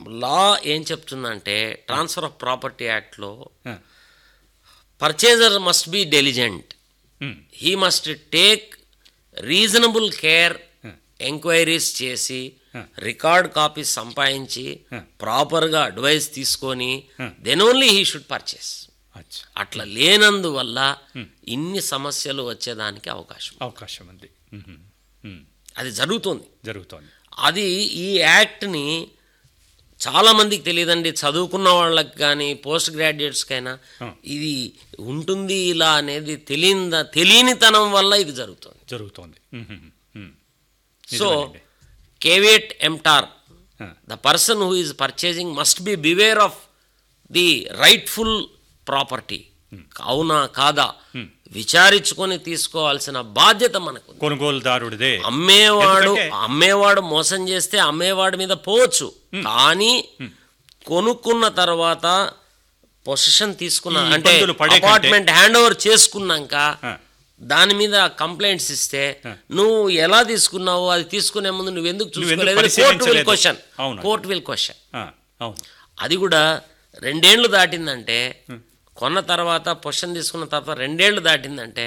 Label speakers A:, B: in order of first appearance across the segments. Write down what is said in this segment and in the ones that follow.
A: లా ఏం చెప్తుందంటే transfer of property యాక్ట్లో
B: ఆ,
A: purchaser must be diligent
B: um,
A: he must take reasonable care
B: Hmm.
A: Enquiries చేసి
B: Hmm.
A: రికార్డ్ కాపీస్ సంపాదించి
B: Hmm.
A: ప్రాపర్గా అడ్వైస్ తీసుకొని
B: Hmm.
A: Then only he should purchase
B: అచ్చా
A: అట్లా లేనందువల్ల ఇన్ని సమస్యలు వచ్చేదానికి అవకాశం
B: అవకాశం ఉంది ఉమ్, ఉమ్,
A: అది జరుగుతుంది
B: జరుగుతోంది
A: అది ఈ యాక్ట్ని చాలామందికి తెలియదండి చదువుకున్న వాళ్ళకి కానీ పోస్ట్ గ్రాడ్యుయేట్స్కైనా
B: Hmm.
A: ఇది ఉంటుంది ఇలా అనేది తెలియని తెలియనితనం వల్ల ఇది జరుగుతుంది
B: జరుగుతోంది ఉమ్, ఉమ్, ఉమ్.
A: సో
B: నిజమేనండి.
A: కేవేట్ ఎంటార్
B: ఆ,
A: the person who is purchasing must be beware of the rightful property అవునా కాదా విచారించుకొని తీసుకోవాల్సిన బాధ్యత మనకు
B: కొనుగోలుదారుడిదే
A: అమ్మేవాడు
B: ఎందుకంటే-
A: అమ్మేవాడు మోసం చేస్తే అమ్మేవాడి మీద పోవచ్చు కానీ కొనుక్కున్న తర్వాత పొజిషన్ తీసుకున్న
B: ఈ
A: అంటే
B: ఇబ్బందులు పడే కంటే-
A: అపార్ట్మెంట్ హ్యాండ్ ఓవర్ చేసుకున్నాక
B: ఆ.
A: దాని మీద కంప్లైంట్స్ ఇస్తే నువ్వు ఎలా తీసుకున్నావు అది తీసుకునే ముందు నువ్వు ఎందుకు
B: నువ్వు ఎందుకు
A: చూసుకోలేదు కోర్టు విల్
B: పరిశీలించలేదు?
A: క్వశ్చన్
B: అవును.
A: కోర్టు విల్ క్వశ్చన్
B: ఆ, అవును
A: అది కూడా రెండేళ్లు దాటిందంటే కొన్న తర్వాత పొజిషన్ తీసుకున్న తర్వాత రెండేళ్లు దాటిందంటే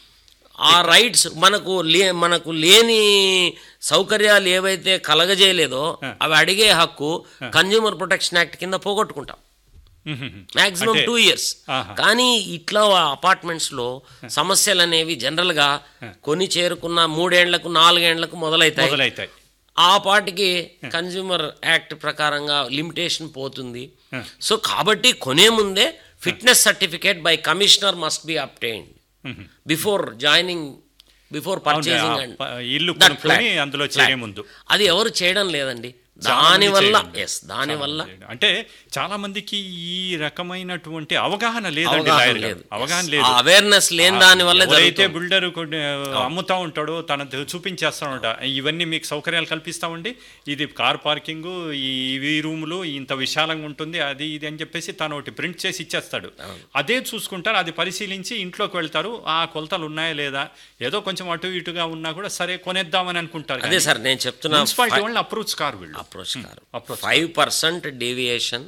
A: ఆ రైట్స్ మనకు లే మనకు లేని సౌకర్యాలు ఏవైతే కలగజేయలేదో అవి అడిగే హక్కు కన్జ్యూమర్ ప్రొటెక్షన్ యాక్ట్ కింద పోగొట్టుకుంటాం
B: ఉమ్, ఉమ్, ఉమ్.
A: మాక్సిమం
B: అంటే-
A: టూ ఇయర్స్
B: ఆహా.
A: కానీ ఇట్లా అపార్ట్మెంట్స్లో సమస్యలు అనేవి జనరల్గా కొని చేరుకున్న మూడేండ్లకు నాలుగేండ్లకు మొదలవుతాయి
B: మొదలవుతాయి
A: ఆ పాటికి కన్జ్యూమర్ యాక్ట్ ప్రకారంగా లిమిటేషన్ పోతుంది సో కాబట్టి కొనే ముందే fitness certificate by commissioner must be obtained before joining before
B: అవును,
A: పర్చేసింగ్
B: ఆ
A: అండ్
B: ప- ఇల్లు
A: that
B: కొనుక్కొని
A: flat.
B: అందులో
A: Flat.
B: చేరే ముందు
A: అది ఎవరు చేయడం లేదండి
B: చాలా
A: దాని
B: మంది
A: వల్ల
B: చేయడం లేదు.
A: ఎస్ దాని వల్ల
B: అంటే చాలా మందికి ఈ రకమైనటువంటి అవగాహన లేదండి
A: అవగాహన
B: లాయర్ గారు.
A: లేదు
B: అవగాహన లేదు
A: అవేర్నెస్ లేని దాని వల్ల
B: ఎవరైతే బిల్డర్ అమ్ముతా ఉంటాడో తన చూపించేస్తా ఉంటా ఇవన్నీ మీకు సౌకర్యాలు కల్పిస్తామండి ఇది కార్ పార్కింగ్ ఈ ఈ రూములు ఇంత విశాలంగా ఉంటుంది అది ఇది అని చెప్పేసి తను ఒకటి ప్రింట్ చేసి ఇచ్చేస్తాడు అదే చూసుకుంటారు అది పరిశీలించి ఇంట్లోకి వెళ్తారు ఆ కొలతలు ఉన్నాయా లేదా ఏదో కొంచెం అటు ఇటుగా ఉన్నా కూడా సరే కొనేద్దామని అనుకుంటారు
A: అదే సార్ నేను చెప్తున్నా
B: మున్సిపాలిటీ వాళ్ళని అప్రోచ్ కారు వీళ్ళు
A: అప్రోచ్ కారు
B: approach
A: five percent deviation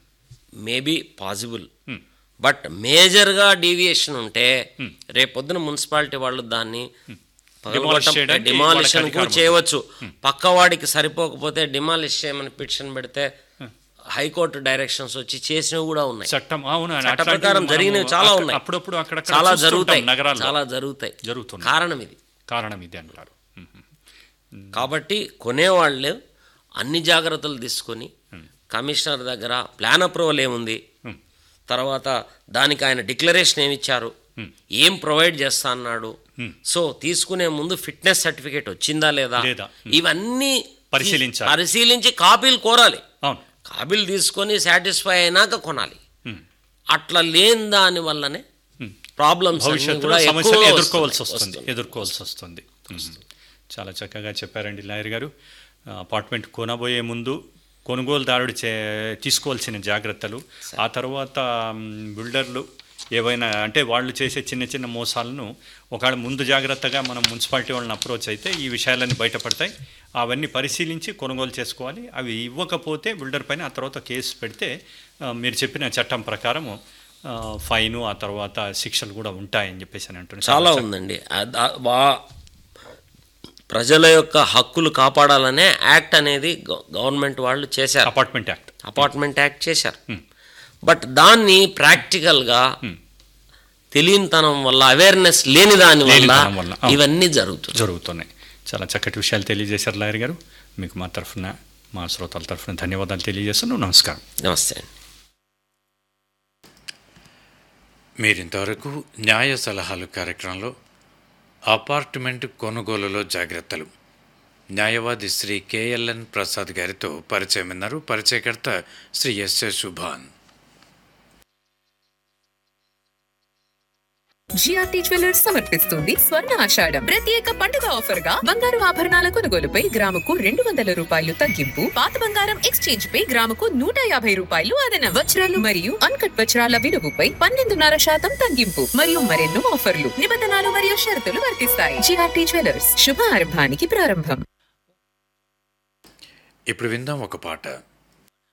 A: maybe possible but మేజర్గా డీవియేషన్ ఉంటే రేపొద్దున మున్సిపాలిటీ వాళ్ళు దాన్ని
B: Demolish చేయడానికి
A: డిమాలిషన్
B: వాళ్ళకి అధికారం ఉంది.
A: చేయవచ్చు పక్కవాడికి సరిపోకపోతే డిమాలిష్ చేయమని పిటిషన్ పెడితే హైకోర్టు డైరెక్షన్స్ వచ్చి చేసినవి కూడా ఉన్నాయి
B: చట్టం అవును
A: చట్ట
B: అట్లాంటివి
A: ప్రకారం
B: మనము
A: జరిగినవి చాలా
B: అక్క-
A: ఉన్నాయి
B: అప్పుడప్పుడు అక్కడ
A: చాలా జరుగుతాయి
B: నగరాల్లో
A: చాలా జరుగుతాయి
B: జరుగుతున్నాయి.
A: కారణం ఇది
B: కారణం ఇది అంటారు
A: కాబట్టి కొనేవాళ్ళు అన్ని జాగ్రత్తలు తీసుకొని కమిషనర్ దగ్గర ప్లాన్ అప్రూవల్ ఏముంది
B: Hmm.
A: తర్వాత దానికి ఆయన డిక్లరేషన్ ఏమి ఇచ్చారు ఏం ప్రొవైడ్ చేస్తా అన్నాడు సో తీసుకునే ముందు ఫిట్నెస్ సర్టిఫికేట్ వచ్చిందా లేదా
B: లేదా.
A: ఇవన్నీ
B: పరిశీలించాలి.
A: పరిశీలించి కాపీలు కోరాలి
B: అవును
A: కాపీలు తీసుకొని సాటిస్ఫై అయినాక కొనాలి
B: Hmm.
A: అట్లా లేని దాని వల్లనే ప్రాబ్లమ్స్
B: భవిష్యత్తులో సమస్యలు ఎదుర్కోవాల్సి వస్తుంది ఎదుర్కోవాల్సి వస్తుంది మ్మ్. చాలా చక్కగా చెప్పారండి లాయర్ గారు అపార్ట్మెంట్ కొనబోయే ముందు కొనుగోలుదారుడు చే తీసుకోవాల్సిన జాగ్రత్తలు ఆ తర్వాత మ్, బిల్డర్లు ఏవైనా అంటే వాళ్ళు చేసే చిన్న చిన్న మోసాలను ఒకవేళ ముందు జాగ్రత్తగా మనం మున్సిపాలిటీ వాళ్ళని అప్రోచ్ అయితే ఈ విషయాలన్నీ బయటపడతాయి అవన్నీ పరిశీలించి కొనుగోలు చేసుకోవాలి అవి ఇవ్వకపోతే బిల్డర్ పైన ఆ తర్వాత కేసు పెడితే ఆ, మీరు చెప్పిన చట్టం ప్రకారము ఆ, ఫైను ఆ తర్వాత శిక్షలు కూడా ఉంటాయని చెప్పేసి అని అంటున్నారు
A: చాలా ఉందండి అద్- ఆ- వా- ప్రజల యొక్క హక్కులు కాపాడాలనే యాక్ట్ అనేది గ- గవర్నమెంట్ వాళ్ళు చేశారు
B: అపార్ట్మెంట్ యాక్ట్
A: అపార్ట్మెంట్ యాక్ట్ చేశారు బట్ దాన్ని ప్రాక్టికల్గా తెలియనితనం వల్ల అవేర్నెస్ లేని దాని వల్ల
B: లేనితనం వల్ల, అవును.
A: ఇవన్నీ జరుగుతుంది
B: జరుగుతున్నాయి చాలా చక్కటి విషయాలు తెలియజేశారు లాయర్ గారు మీకు మా తరఫున మా శ్రోతల తరఫున ధన్యవాదాలు తెలియజేస్తున్నాను నమస్కారం
A: నమస్తే అండి
C: మీరింతవరకు న్యాయ సలహాలు కార్యక్రమంలో అపార్ట్మెంట్ కొనుగోలులో జాగ్రత్తలు న్యాయవాది శ్రీ కేఎల్ఎన్ ప్రసాద్ గారితో పరిచయం విన్నారు పరిచయకర్త Shri S A Subhan
D: GRT jewellers సమర్పిస్తుంది స్వర్ణ ఆషాఢం ప్రత్యేక పండుగ ఆఫర్ గా బంగారు ఆభరణాల కొనుగోలుపై గ్రాముకు రెండు వందల రూపాయలు తగ్గింపు పాత బంగారం ఎక్స్చేంజ్ పై గ్రాముకు నూట యాభై రూపాయలు అదన వజ్రాలు మరియు అన్కట్ వజ్రాల విలువపై పన్నెండున్నర శాతం తగ్గింపు మరియు మరెన్నో ఆఫర్లు నిబంధనలు మరియు షరతులు వర్తిస్తాయి జిఆర్టీ జ్యువెలర్స్ శుభ ఆరంభానికి ప్రారంభం
C: ఇప్పుడు విందాం ఒక పాట